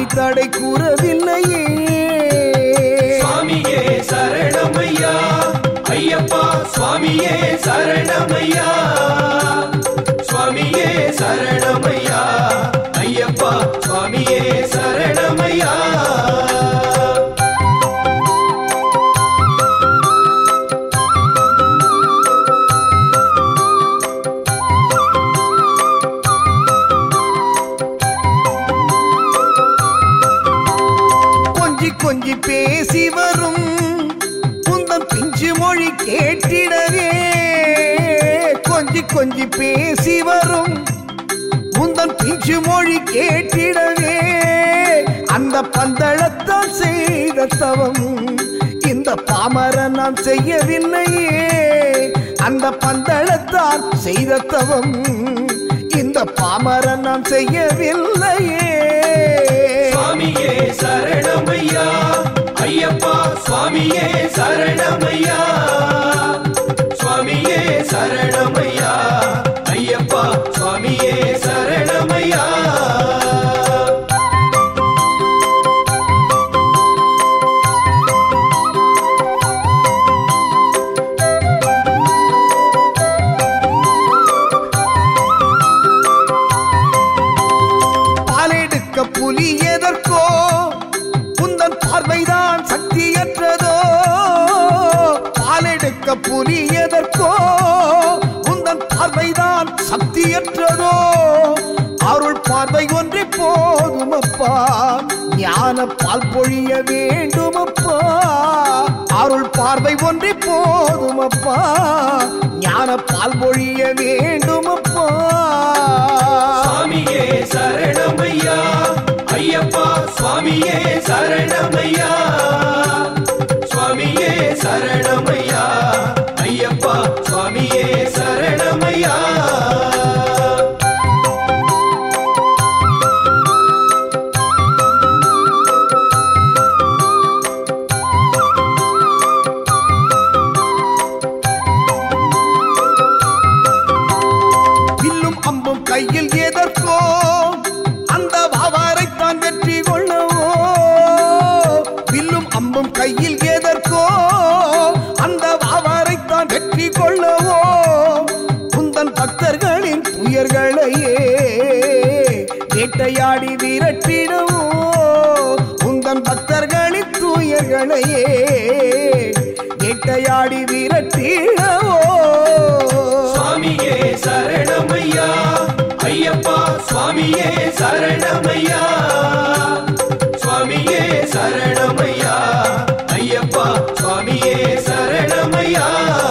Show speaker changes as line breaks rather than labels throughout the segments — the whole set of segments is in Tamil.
தடை கூறவில்லையே
சுவாமியே சரணமையா ஐயப்பா சுவாமியே சரணமையா சுவாமியே சரணமையா ஐயப்பா சுவாமியே சரணமையா
கொஞ்சி கொஞ்சி பேசி வரும் உந்தன் பிஞ்சு மொழி கேட்டிடவே கொஞ்சி கொஞ்சி பேசி வரும் உந்தன் பிஞ்சு மொழி கேட்டிடவே அந்த பந்தளத்தால் செய்த தவம் இந்த பாமரன் நான் செய்யவில்லையே அந்த பந்தளத்தால் செய்த தவம் இந்த பாமரன் நான் செய்யவில்லையே
சுவாமியே சரணமையா ஐயப்பா சுவாமியே சரணமையா சுவாமியே சரணமையா ஐயப்பா சுவாமியே சரணமையா
பாலெடுக்க புலி எதற்கோ உந்தன் பார்வைதான் சக்தியற்றதோ பாலெடுக்க புலி எதற்கோ உந்தன் பார்வைதான் சக்தியற்றதோ அருள் பார்வை ஒன்றே போதுமப்பா ஞான பால் பொழிய வேண்டுமப்பா அருள் பார்வை ஒன்றே போதுமப்பா ஞான பால் பொழிய வேண்டுமப்பா
சுவாமியே சரணமையா ஐயப்பா சுவாமியே சரணமையா சுவாமியே சரணமையா ஐயப்பா சுவாமியே சரணமையா
வில்லும் அம்பும் கையில் எதற்கோ அந்த வாவாரைத்தான் வெற்றி கொள்ளவோ வில்லும் அம்பும் கையில் எதற்கோ அந்த வாவாரைத்தான் வெற்றி கொள்ளவோ குந்தன் பக்தர்களின் துயர்களையே வேட்டையாடி விரட்டிடவோ உந்தன் பக்தர்களின் துயர்களையே வேட்டையாடி விரட்டிடவோ
சுவாமியே சரணமையா ஐயப்பா சுவாமியே சரணமையா சுவாமியே சரணமையா ஐயப்பா சுவாமியே சரணமையா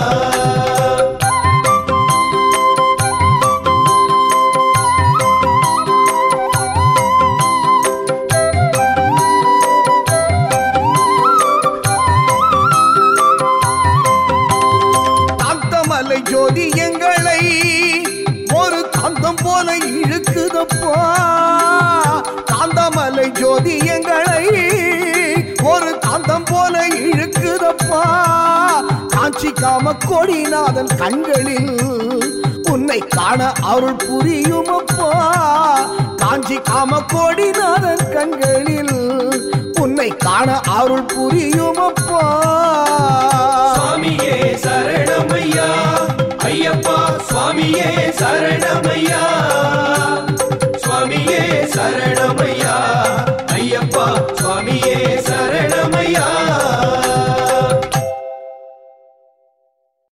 காந்தமலை ஜோதி எங்களை ஒரு காந்தம் போல இழுக்குதப்பா காந்தமலை ஜோதி எங்களை ஒரு காந்தம் போல இழுக்குதப்பா காஞ்சி காம கொடிநாதன் கண்களில் உன்னை காண அருள் புரியுமப்பா காஞ்சி காம கொடிநாதன் கண்களில் உன்னை காண அருள் புரியுமப்பா
சுவாமியே சரணமையா ஐயப்பா சுவாமியே சரணமையா சுவாமியே சரணமையா